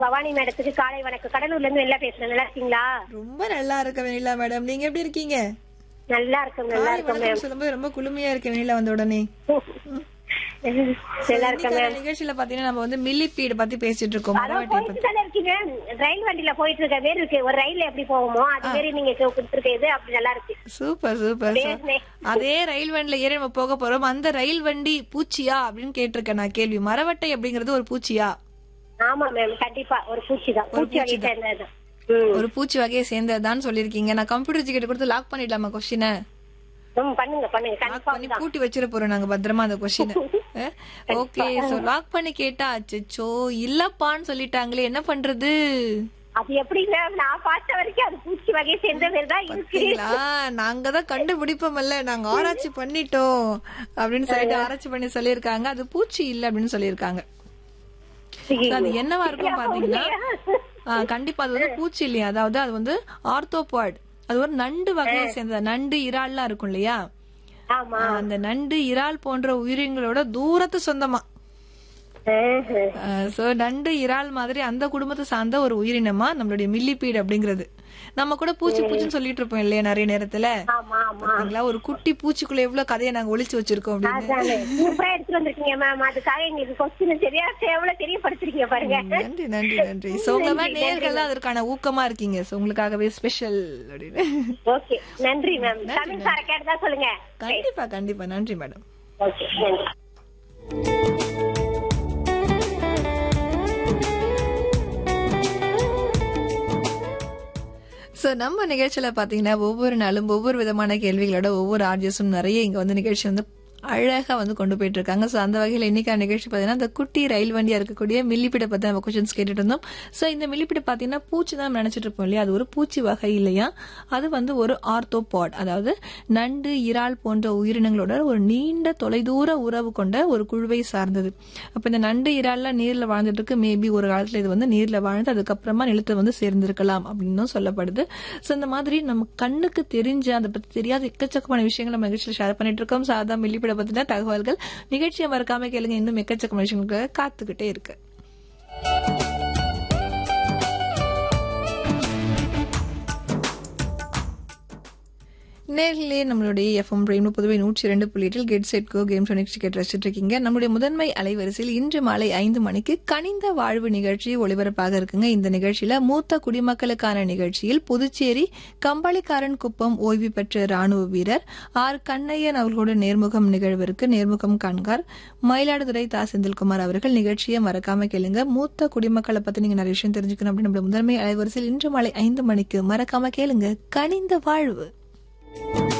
பவானி மேடத்துக்கு காலை வணக்கம் கடலூர்ல இருந்து வெளில பேசுறேன் நல்லா இருக்கீங்களா ரொம்ப நல்லா இருக்க வெண்ணிலா மேடம் நீங்க எப்படி இருக்கீங்க நல்லா இருக்கும் நல்லா காலை இருக்கும் வணக்கம் சொல்லும்போது ரொம்ப குளுமையா இருக்கு வெண்ணிலா வந்த உடனே நல்லா இருக்கேன் இன்னைக்கான நிகழ்ச்சியில பாத்தீங்கன்னா நம்ம வந்து மில்லிப்பீடு பத்தி பேசிட்டு இருக்கோம் அதான் மரவட்டையை பத்தி போயிட்டு தானே இருக்கீங்க ரயில் வண்டியில போயிட்டு இருக்க மாரி இருக்கு ஒரு ரயில்ல எப்படி போவோமோ அது மாரி நீங்க கொடுத்துருக்க இது அப்படி நல்லா இருக்கு சூப்பர் சூப்பர் பேசுனே. அதே ரயில் வண்டில ஏறி நம்ம போக போறோம் அந்த ரயில் வண்டி பூச்சியா அப்படின்னு கேட்டிருக்கேன் நான் கேள்வி மரவட்டை அப்படிங்கறது ஒரு பூச்சியா ஆமா மேம் கண்டிப்பா ஒரு பூச்சி தான் பூச்சி வகை சேர்ந்ததுதான் ம். ஒரு பூச்சி வகையை சேர்ந்ததுதான் சொல்லிருக்கீங்க நான் கம்ப்யூட்டர் டிக்கெட் கொடுத்து லாக் பண்ணிடலாமா கொஸ்டினை ம், பண்ணுங்க பண்ணுங்க லாக் கன்ஃபார்ம் பண்ணி பூட்டி வச்சிட போறோம் நாங்க பத்திரமா அந்த கொஸ்டினை ஓகே சோ லாக் பண்ணி கேட்டா அச்சோ இல்லப்பான்னு சொல்லிட்டாங்களே என்ன பண்றது அது எப்படி மேம் நான் பார்த்த வரைக்கும் அது பூச்சி வகையை சேர்ந்த மாதிரி தான் இருக்கு பாத்தீங்களா நாங்க தான் கண்டுபிடிப்போம்ல நாங்க ஆராய்ச்சி பண்ணிட்டோம் அப்படின்னு சொல்லிட்டு ஆராய்ச்சி பண்ணி சொல்லியிருக்காங்க அது பூச்சி இல்ல அப்படின்னு சொல்லியிருக்காங்க So, அது என்னவா இருக்கும் பாத்தீங்கன்னா ஆ, கண்டிப்பா அது வந்து பூச்சி இல்லையா அதாவது அது வந்து ஆர்த்தோபாய்டு அது ஒரு நண்டு வகையை சேர்ந்தது நண்டு இறால்லாம் இருக்கும் இல்லையா ஆமா ஆ, அந்த நண்டு இறால் போன்ற உயிரினங்களோட தூரத்து சொந்தமா ஆஹ். சோ நண்டு இறால் மாதிரி அந்த குடும்பத்தை சார்ந்த ஒரு உயிரினமா நம்மளுடைய மில்லிபீடு அப்படிங்கிறது நம்ம கூட பூச்சி பூச்சின்னு சொல்லிட்டு இருப்போம் இல்லையா நிறைய நேரத்துல ஆமா ஆமா பாத்தீங்களா ஒரு குட்டி பூச்சிக்குள்ள எவ்வளவு கதையை நாங்க ஒளிச்சு வச்சிருக்கோம் அப்படின்னு அதானே சூப்பரா எடுத்துட்டு வந்திருக்கீங்க மேம் அதுக்காக எங்களுக்கு கொஸ்டின் சரியா எவ்வளவு தெரியப்படுத்திருக்கீங்க பாருங்க நன்றி நன்றி நன்றி சோ உங்க மேல நேர்கள் தான் அதற்கான ஊக்கமா இருக்கீங்க சோ உங்களுக்காகவே ஸ்பெஷல் அப்படின்னு ஓகே நன்றி மேம் தமிழ் சார கேட்டதா சொல்லுங்க கண்டிப்பா கண்டிப்பா நன்றி மேடம் ஓகே நன்றி சோ நம்ம நிகழ்ச்சியில பாத்தீங்கன்னா ஒவ்வொரு நாளும் ஒவ்வொரு விதமான கேள்விகளோட ஒவ்வொரு ஆர்ஜியஸும் நிறைய இங்க வந்து நிகழ்ச்சி வந்து அழகா வந்து கொண்டு போயிட்டு இருக்காங்க சோ அந்த வகையில இன்னைக்கான நிகழ்ச்சி பாத்தீங்கன்னா அந்த குட்டி ரயில் வண்டியா இருக்கக்கூடிய மில்லிப்பிட பத்தி நம்ம கொஸ்டின்ஸ் கேட்டுட்டு இருந்தோம் சோ இந்த மில்லிப்பிட பாத்தீங்கன்னா பூச்சி தான் நினைச்சிட்டு இருப்போம் இல்லையா அது ஒரு பூச்சி வகை இல்லையா அது வந்து ஒரு ஆர்த்தோபாட் அதாவது நண்டு இறால் போன்ற உயிரினங்களோட ஒரு நீண்ட தொலைதூர உறவு கொண்ட ஒரு குழுவை சார்ந்தது அப்ப இந்த நண்டு இறால்லாம் நீர்ல வாழ்ந்துட்டு இருக்கு மேபி ஒரு காலத்துல இது வந்து நீர்ல வாழ்ந்து அதுக்கப்புறமா நிலத்துல வந்து சேர்ந்திருக்கலாம் அப்படின்னும் சொல்லப்படுது சோ இந்த மாதிரி நம்ம கண்ணுக்கு தெரிஞ்ச அதை பத்தி தெரியாத எக்கச்சக்கமான விஷயங்கள் நம்ம நிகழ்ச்சியில் ஷேர் பண்ணிட்டு இருக்கோம் சாதா மில்லிப்பட பத்தின தகவல்கள் நிகழ்ச்சியை மறக்காம கேளுங்க இன்னும் எக்கச்சக்கமான விஷயங்களுக்கு காத்துக்கிட்டே இருக்கு நேரிலே நம்மளுடைய எஃப்எம் ரெயின்போ புதுவை நூற்றி இரண்டு புள்ளி எட்டில் get set go game show நிகழ்ச்சி கேட்டு ரசிச்சுட்டு இருக்கீங்க நம்முடைய முதன்மை அலைவரிசையில் இன்று மாலை ஐந்து மணிக்கு கனிந்த வாழ்வு நிகழ்ச்சி ஒளிபரப்பாக இருக்குங்க இந்த நிகழ்ச்சியில மூத்த குடிமக்களுக்கான நிகழ்ச்சியில் புதுச்சேரி கம்பளிக்காரன் குப்பம் ஓய்வு பெற்ற ராணுவ வீரர் ஆர் கண்ணையன் அவர்களோட நேர்முகம் நிகழ்விற்கு நேர்முகம் காண்கார் மயிலாடுதுறை தா செந்தில்குமார் அவர்கள் நிகழ்ச்சியை மறக்காம கேளுங்க மூத்த குடிமக்களை பத்தி நீங்க நிறைய விஷயம் தெரிஞ்சுக்கணும் அப்படின்னு நம்மளுடைய முதன்மை அலைவரிசையில் இன்று மாலை ஐந்து மணிக்கு மறக்காம கேளுங்க கனிந்த வாழ்வு